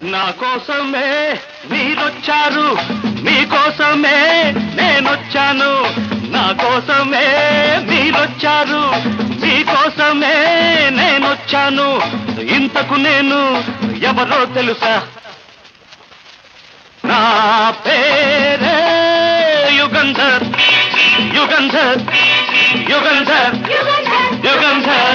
నా కోసమే మీరొచ్చారు మీకోసమే నేనొచ్చాను నా కోసమే మీరొచ్చారు మీకోసమే నేనొచ్చాను ఇంతకు నేను ఎవరో తెలుసా నా పేరే యుగంధర్ యుగంధర్ యుగంధర్ యుగంధర్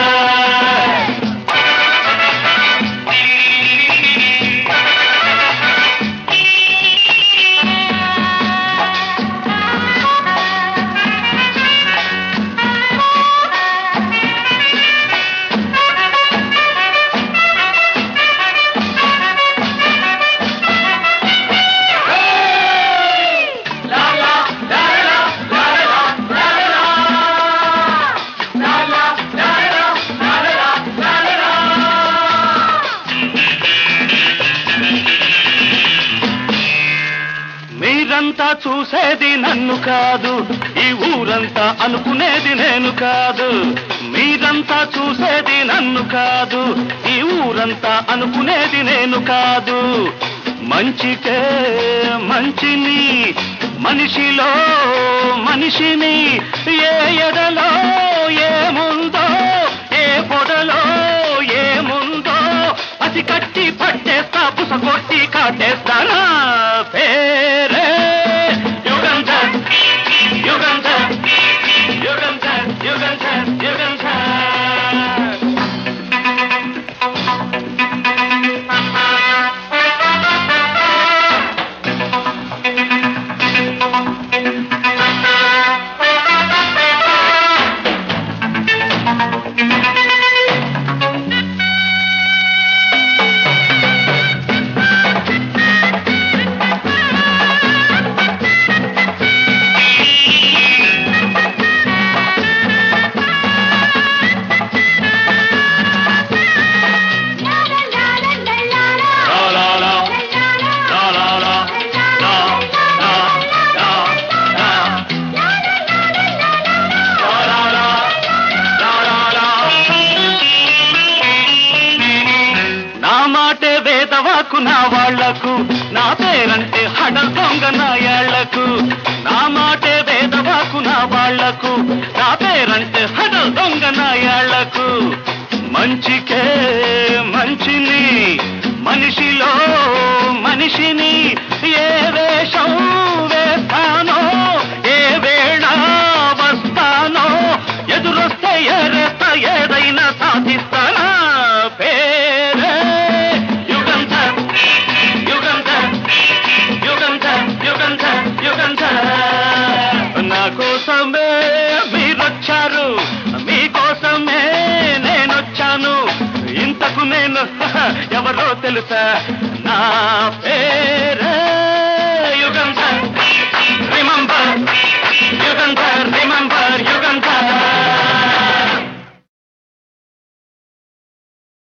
మీరంతా చూసేది నన్ను కాదు ఈ ఊరంతా అనుకునేది నేను కాదు మీరంతా చూసేది నన్ను కాదు ఈ ఊరంతా అనుకునేది నేను కాదు మంచికే మంచిని మనిషిలో మనిషిని ఏ ఎడలో ఏముందో ఏ పొడలో ఏముందో అది కట్టి పట్టేస్తా పుసగొట్టి కాటేస్తానా పేరే యుగంధర్ యుగంధర్ యుగంధర్ యుగంధర్ యుగంధర్ లా లా లా లా లా లా లా లా లా లా లా లా లా లా లా లా నా మాటే వేదవాకు నా వాళ్లకు నా పేరంటే హడల్ దొంగ నా ఏళ్లకు నా మాటే వేదవాకు నా వాళ్లకు నా పేరంటే హడల్ దొంగ నా ఏళ్లకు మంచికే మంచిని మనిషిలో మనిషిని ఏ వేషం వేస్తానో ఏ వేళ వస్తానో ఎదురొస్తే ఎరేస్త ఏదైనా సాధిస్తానా పేరే యుగంధర్ యుగంధర్ యుగంధర్ యుగంధర్ యుగంధర్ నా కోసమే మీరొచ్చారు మీకోసమే నేనొచ్చాను ఇంతకు నేను ఎవరో తెలుసా నా పేరే